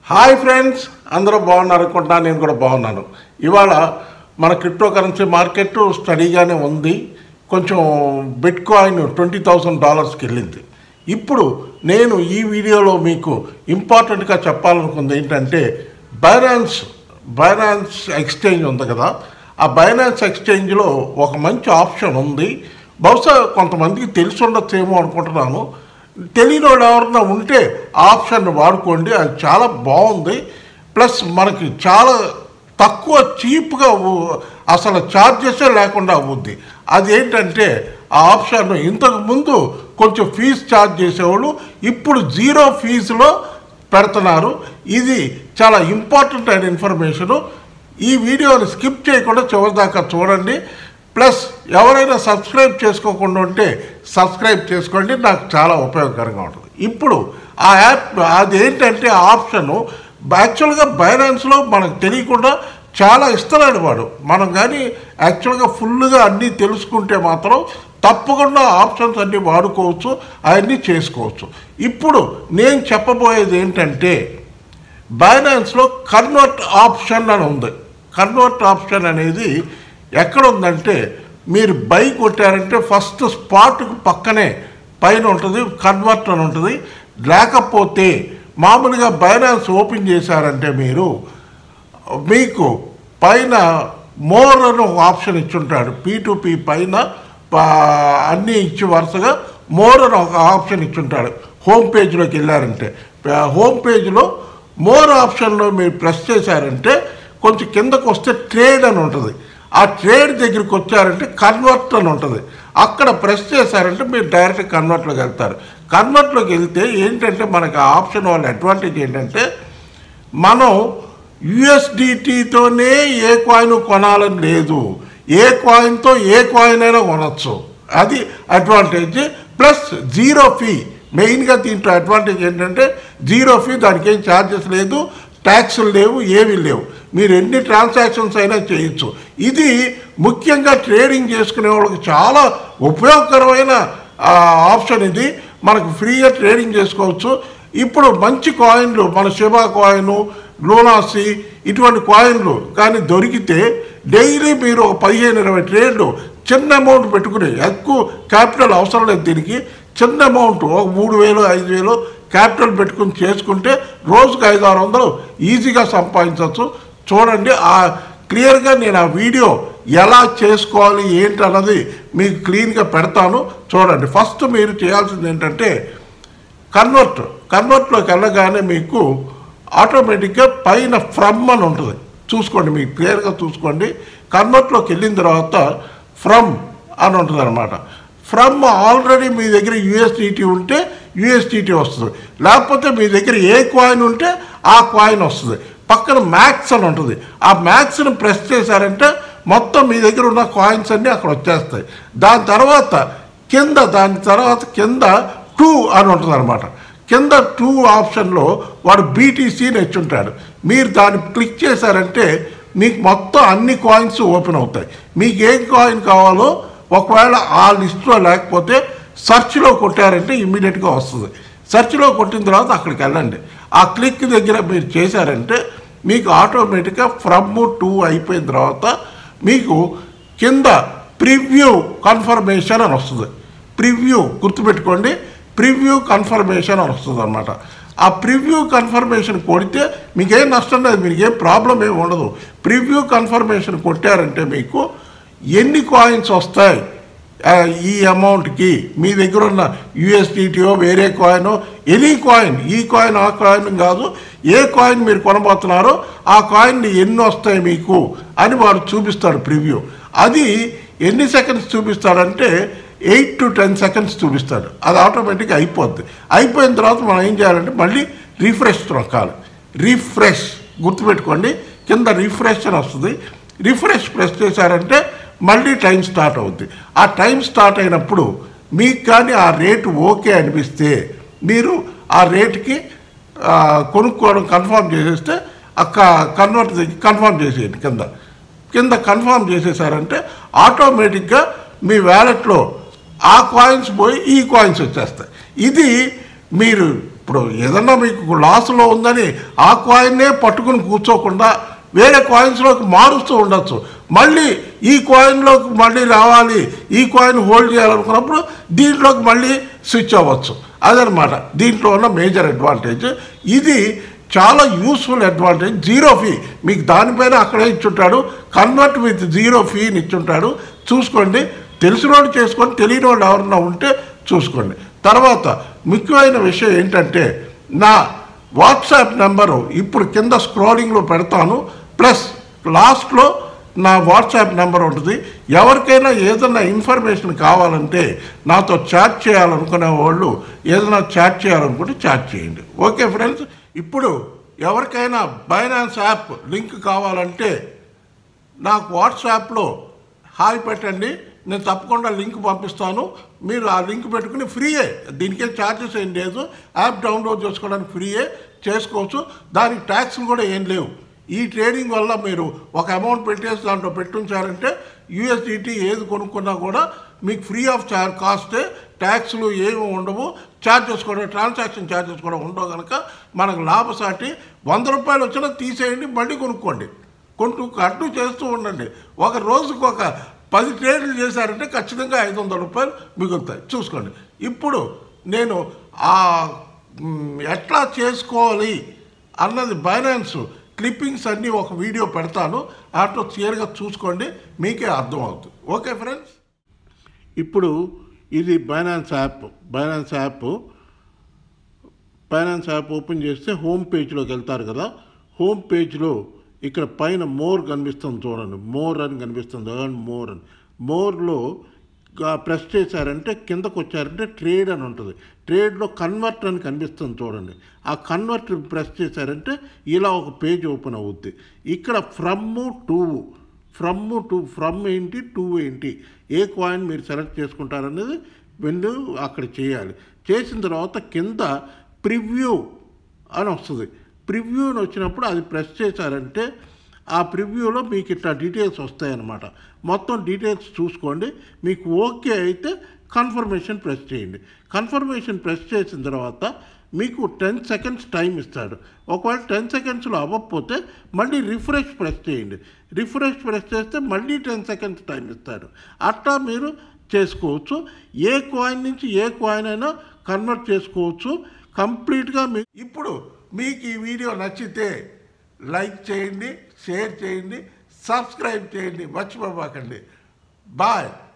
hi friends అందరూ బాగున్నారు అనుకుంటా నేను కూడా బాగున్నాను ఇవాళ మన క్రిప్టో కరెన్సీ మార్కెట్ స్టడీగానే ఉంది కొంచెం బిట్ కాయిన్ ట్వంటీ థౌసండ్ డాలర్స్కి వెళ్ళింది ఇప్పుడు నేను ఈ వీడియోలో మీకు ఇంపార్టెంట్గా చెప్పాలనుకుంది ఏంటంటే బైనాన్స్ బైనాన్స్ ఎక్స్చేంజ్ ఉంది కదా ఆ బైనాన్స్ ఎక్స్చేంజ్లో ఒక మంచి ఆప్షన్ ఉంది బహుశా కొంతమందికి తెలిసి ఉండొచ్చేమో అనుకుంటున్నాను తెలియని వాళ్ళు ఎవరన్నా ఉంటే ఆ ఆప్షన్ వాడుకోండి అది చాలా బాగుంది ప్లస్ మనకి చాలా తక్కువ చీప్గా అసలు ఛార్జెసే లేకుండా అవుద్ది అది ఏంటంటే ఆ ఆప్షన్ ఇంతకు ముందు కొంచెం ఫీజు ఛార్జ్ చేసేవాళ్ళు ఇప్పుడు జీరో ఫీజులో పెడుతున్నారు ఇది చాలా ఇంపార్టెంట్ అయిన ఇన్ఫర్మేషను ఈ వీడియోని స్కిప్ చేయకుండా చివరిదాకా చూడండి ప్లస్ ఎవరైనా సబ్స్క్రైబ్ చేసుకోకుండా ఉంటే సబ్స్క్రైబ్ చేసుకోండి నాకు చాలా ఉపయోగకరంగా ఉంటుంది ఇప్పుడు ఆ యాప్ అది ఏంటంటే ఆ ఆప్షను యాక్చువల్గా బైనాన్స్లో మనకు తెలియకుండా చాలా ఇస్తున్నాడు వాడు మనం కానీ యాక్చువల్గా ఫుల్గా అన్నీ తెలుసుకుంటే మాత్రం తప్పకుండా ఆప్షన్స్ అన్నీ వాడుకోవచ్చు అవన్నీ చేసుకోవచ్చు ఇప్పుడు నేను చెప్పబోయేది ఏంటంటే బైనాన్స్లో కన్వర్ట్ ఆప్షన్ అని ఉంది కన్వర్ట్ ఆప్షన్ అనేది ఎక్కడ ఉందంటే మీరు బై కొట్టారంటే ఫస్ట్ స్పాట్కి పక్కనే పైన ఉంటుంది కన్వర్ట్ అని ఉంటుంది లేకపోతే మామూలుగా బైనాన్స్ ఓపెన్ చేశారంటే మీరు మీకు పైన మోర్ అని ఒక ఆప్షన్ ఇచ్చుంటాడు పీ టు పీ పైన పా- అన్నీ ఇచ్చి వరుసగా మోర్ అని ఒక ఆప్షన్ ఇచ్చుంటాడు హోమ్ పేజ్లోకి వెళ్ళారంటే ప- హోమ్ పేజ్లో మోర్ ఆప్షన్లో మీరు ప్రెస్ చేశారంటే కొంచెం కిందకు వస్తే ట్రేడ్ అని ఉంటుంది ఆ ట్రేడ్ దగ్గరికి వచ్చారంటే కన్వర్ట్ అని ఉంటుంది అక్కడ ప్రెస్ చేశారంటే మీరు డైరెక్ట్ కన్వర్ట్లోకి వెళ్తారు కన్వర్ట్లోకి వెళ్తే ఏంటంటే మనకి ఆ ఆప్షన్ వాళ్ళ అడ్వాంటేజ్ ఏంటంటే మనం యుఎస్డిటీతోనే ఏ కాయిన్ కొనాలని లేదు ఏ కాయిన్తో ఏ కాయిన్ అయినా కొనవచ్చు అది అడ్వాంటేజ్ ప్లస్ జీరో ఫీ మెయిన్గా దీంట్లో అడ్వాంటేజ్ ఏంటంటే జీరో ఫీ దానికి ఏం ఛార్జెస్ లేదు ట్యాక్సులు లేవు ఏమీ లేవు మీరు ఎన్ని ట్రాన్సాక్షన్స్ అయినా చేయొచ్చు ఇది ముఖ్యంగా ట్రేడింగ్ చేసుకునే వాళ్ళకి చాలా ఉపయోగకరమైన ఆ, ఆప్షన్ ఇది మనకు ఫ్రీగా ట్రేడింగ్ చేసుకోవచ్చు ఇప్పుడు మంచి కాయిన్లు మన శివా కాయిన్ లూనాసి ఇటువంటి కాయిన్లు కానీ దొరికితే డైలీ మీరు ఒక పదిహేను ఇరవై ట్రేడ్లు చిన్న అమౌంట్ పెట్టుకుని ఎక్కువ క్యాపిటల్ అవసరం లేదు దీనికి చిన్న అమౌంట్ ఒక మూడు వేలు ఐదు వేలు క్యాపిటల్ పెట్టుకుని చేసుకుంటే రోజుకు ఐదు ఆరు వందలు ఈజీగా సంపాదించవచ్చు చూడండి ఆ క్లియర్గా నేను ఆ వీడియో ఎలా చేసుకోవాలి ఏంటి అన్నది మీకు క్లీన్గా పెడతాను చూడండి ఫస్ట్ మీరు చేయాల్సింది ఏంటంటే కన్వర్ట్ కన్వర్ట్లోకి వెళ్ళగానే మీకు ఆటోమేటిక్గా పైన ఫ్రమ్ అని ఉంటుంది చూసుకోండి మీకు క్లియర్గా చూసుకోండి కన్వర్ట్లోకి వెళ్ళిన తర్వాత ఫ్రమ్ అని ఉంటుంది అనమాట ఫ్రమ్ ఆల్రెడీ మీ దగ్గర యూఎస్డిటీ ఉంటే యూఎస్డిటీ వస్తుంది లేకపోతే మీ దగ్గర ఏ కాయిన్ ఉంటే ఆ కాయిన్ వస్తుంది పక్కన మ్యాక్స్ అని ఉంటుంది ఆ మ్యాక్స్ని ప్రెస్ చేశారంటే మొత్తం మీ దగ్గర ఉన్న కాయిన్స్ అన్నీ అక్కడ వచ్చేస్తాయి దాని తర్వాత కింద దాని తర్వాత కింద టూ అని ఉంటుంది అనమాట కింద టూ ఆప్షన్లో వాడు బీటీసీని వచ్చుంటాడు మీరు దాన్ని క్లిక్ చేశారంటే మీకు మొత్తం అన్ని కాయిన్స్ ఓపెన్ అవుతాయి మీకు ఏ కాయిన్ కావాలో ఒకవేళ ఆ లిస్ట్లో లేకపోతే సెర్చ్లో కొట్టారంటే ఇమ్మీడియట్గా వస్తుంది సెర్చ్లో కొట్టిన తర్వాత అక్కడికి వెళ్ళండి ఆ క్లిక్ దగ్గర మీరు చేశారంటే మీకు ఆటోమేటిక్గా ఫ్రమ్ టు అయిపోయిన తర్వాత మీకు కింద ప్రివ్యూ కన్ఫర్మేషన్ అని వస్తుంది ప్రివ్యూ గుర్తుపెట్టుకోండి ప్రివ్యూ కన్ఫర్మేషన్ అని వస్తుంది అనమాట ఆ ప్రివ్యూ కన్ఫర్మేషన్ కొడితే మీకేం నష్టం లేదు మీకు ఏం ప్రాబ్లం ఏమి ఉండదు ప్రివ్యూ కన్ఫర్మేషన్ కొట్టారంటే మీకు ఎన్ని కాయిన్స్ వస్తాయి ఆ, ఈ అమౌంట్కి మీ దగ్గర ఉన్న యూఎస్డిటీఓ వేరే కాయిన్ ఎనీ కాయిన్ ఈ కాయిన్ ఆ కాయిన్ కాదు ఏ కాయిన్ మీరు కొనబోతున్నారో ఆ కాయిన్ ఎన్ని వస్తాయి మీకు అని వాడు చూపిస్తాడు ప్రివ్యూ అది ఎన్ని సెకండ్స్ చూపిస్తాడంటే ఎయిట్ టు టెన్ సెకండ్స్ చూపిస్తాడు అది ఆటోమేటిక్గా అయిపోద్ది అయిపోయిన తర్వాత మనం ఏం చేయాలంటే మళ్ళీ రిఫ్రెష్ నొక్కాలి రిఫ్రెష్ గుర్తుపెట్టుకోండి కింద రిఫ్రెష్ అని వస్తుంది రిఫ్రెష్ ప్రెస్ చేశారంటే మళ్ళీ టైం స్టార్ట్ అవుద్ది ఆ టైం స్టార్ట్ అయినప్పుడు మీకు కానీ ఆ రేటు ఓకే అనిపిస్తే మీరు ఆ రేటుకి ఆ, కొనుక్కోవడం కన్ఫర్మ్ చేసేస్తే అక్క కన్వర్ట్ కన్ఫర్మ్ చేసేయండి కింద కింద కన్ఫర్మ్ చేసేసారంటే ఆటోమేటిక్గా మీ వ్యాలెట్లో ఆ కాయిన్స్ పోయి ఈ కాయిన్స్ వచ్చేస్తాయి ఇది మీరు ఇప్పుడు ఏదన్నా మీకు లాస్లో ఉందని ఆ కాయిన్నే పట్టుకుని కూర్చోకుండా వేరే కాయిన్స్లోకి మారుస్తూ ఉండొచ్చు మళ్ళీ ఈ కాయిన్లోకి మళ్ళీ రావాలి ఈ కాయిన్ హోల్డ్ చేయాలనుకున్నప్పుడు దీంట్లోకి మళ్ళీ స్విచ్ అవ్వచ్చు అదనమాట దీంట్లో ఉన్న మేజర్ అడ్వాంటేజ్ ఇది చాలా యూస్ఫుల్ అడ్వాంటేజ్ జీరో ఫీ మీకు దానిపైన అక్కడే ఇచ్చుంటాడు కన్వర్ట్ విత్ జీరో ఫీని ఇచ్చుంటాడు చూసుకోండి తెలిసిన వాళ్ళు చేసుకొని తెలియని వాళ్ళు ఎవరన్నా ఉంటే చూసుకోండి తర్వాత ముఖ్యమైన విషయం ఏంటంటే నా వాట్సాప్ నెంబరు ఇప్పుడు కింద స్క్రోలింగ్లో పెడతాను ప్లస్ లాస్ట్లో నా వాట్సాప్ నెంబర్ ఉంటుంది ఎవరికైనా ఏదైనా ఇన్ఫర్మేషన్ కావాలంటే నాతో చాట్ చేయాలనుకునే వాళ్ళు ఏదైనా చాట్ చేయాలనుకుంటే చాట్ చేయండి ఓకే ఫ్రెండ్స్ ఇప్పుడు ఎవరికైనా బైనాన్స్ యాప్ లింక్ కావాలంటే నాకు వాట్సాప్లో హాయ్ పెట్టండి నేను తప్పకుండా లింక్ పంపిస్తాను మీరు ఆ లింక్ పెట్టుకుని ఫ్రీయే దీనికేం ఛార్జెస్ ఏం లేదు యాప్ డౌన్లోడ్ చేసుకోవడానికి ఫ్రీయే చేసుకోవచ్చు దానికి ట్యాక్స్లు కూడా ఏం లేవు ఈ ట్రేడింగ్ వల్ల మీరు ఒక అమౌంట్ పెట్టేసి దాంట్లో పెట్టుంచారంటే యూఎస్డిటీ ఏది కొనుక్కున్నా కూడా మీకు ఫ్రీ ఆఫ్ చార్జ్ కాస్టే ట్యాక్స్లు ఏమి ఉండవు ఛార్జెస్ కూడా ట్రాన్సాక్షన్ ఛార్జెస్ కూడా ఉండవు కనుక మనకు లాభసాటి వంద రూపాయలు వచ్చినా తీసేయండి మళ్ళీ కొనుక్కోండి కొంటూ కట్టు చేస్తూ ఉండండి ఒక రోజుకు ఒక పది ట్రేడ్లు చేశారంటే ఖచ్చితంగా ఐదు వందల రూపాయలు మిగులుతాయి చూసుకోండి ఇప్పుడు నేను ఆ మ్, ఎట్లా చేసుకోవాలి అన్నది బైనాన్స్ క్లిప్పింగ్స్ అన్నీ ఒక వీడియో పెడతాను వాటిలో క్లియర్గా చూసుకోండి మీకే అర్థమవుతుంది ఓకే ఫ్రెండ్స్ ఇప్పుడు ఇది Binance app Binance app finance app open చేస్తే హోమ్ పేజ్లోకి వెళ్తారు కదా హోమ్ పేజ్లో ఇక్కడ పైన మోర్ కనిపిస్తుంది చూడండి మోర్ అని కనిపిస్తుంది ఎర్న్ మోర్ అని మోర్లో ప్రెస్ చేశారంటే కిందకు వచ్చారంటే ట్రేడ్ అని ఉంటుంది ట్రేడ్లో కన్వర్ట్ అని కనిపిస్తుంది చూడండి ఆ కన్వర్ట్ ప్రెస్ చేశారంటే ఇలా ఒక పేజ్ ఓపెన్ అవుద్ది ఇక్కడ from to from to from ఏంటి టు ఏంటి ఏ కాయిన్ మీరు సెలెక్ట్ చేసుకుంటారనేది వెళ్ళి అక్కడ చేయాలి చేసిన తర్వాత కింద ప్రివ్యూ అని వస్తుంది ప్రివ్యూ అని వచ్చినప్పుడు అది ప్రెస్ చేశారంటే ఆ ప్రివ్యూలో మీకు ఇట్లా డీటెయిల్స్ వస్తాయన్నమాట మొత్తం డీటెయిల్స్ చూసుకోండి మీకు ఓకే అయితే కన్ఫర్మేషన్ ప్రెస్ చేయండి కన్ఫర్మేషన్ ప్రెస్ చేసిన తర్వాత మీకు టెన్ సెకండ్స్ టైం ఇస్తాడు ఒకవేళ టెన్ సెకండ్స్లో అవ్వకపోతే మళ్ళీ రిఫ్రెష్ ప్రెస్ చేయండి రిఫ్రెష్ ప్రెస్ చేస్తే మళ్ళీ టెన్ సెకండ్స్ టైం ఇస్తాడు అట్లా మీరు చేసుకోవచ్చు ఏ కాయిన్ నుంచి ఏ కాయిన్ అయినా కన్వర్ట్ చేసుకోవచ్చు కంప్లీట్గా మీ ఇప్పుడు మీకు ఈ వీడియో నచ్చితే లైక్ చేయండి షేర్ చేయండి సబ్స్క్రైబ్ చేయండి మర్చిపోబాకండి బాయ్